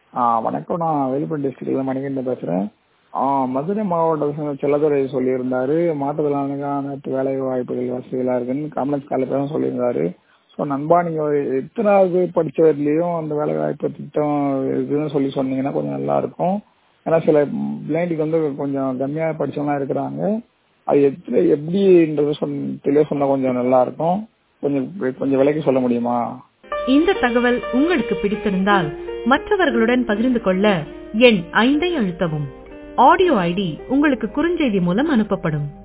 ஆ வணக்கம் நான் விழுப்புரம் டிஸ்ட்ரிக்ட்ல மணிகண்டன் பேசுகிறேன் மதுரை மாவட்ட செல்லதுரை சொல்லியிருந்தாரு மாற்றுத்திறனாளிக்கான வேலை வாய்ப்புகள் வசதிகளாக இருக்குன்னு காமராஜ் காலேஜ் சொல்லியிருந்தாரு ஸோ நண்பா நீங்கள் எத்தனாவது படிச்ச வரையிலையும் அந்த வேலை வாய்ப்பு திட்டம் இதுன்னு சொல்லி சொன்னீங்கன்னா கொஞ்சம் நல்லா இருக்கும் ஏன்னா சில பிளைண்டுக்கு வந்து கொஞ்சம் கம்மியாக படிச்சவங்களாம் இருக்கிறாங்க அது எப்படி எப்படின்றது சொன் தெளிவாக சொன்னால் கொஞ்சம் நல்லா இருக்கும் கொஞ்சம் கொஞ்சம் விலைக்கு சொல்ல முடியுமா இந்த தகவல் உங்களுக்கு பிடித்திருந்தால் மற்றவர்களுடன் பகிர்ந்து கொள்ள எண் ஐந்தை அழுத்தவும் ஆடியோ ஐடி உங்களுக்கு குறுஞ்செய்தி மூலம் அனுப்பப்படும்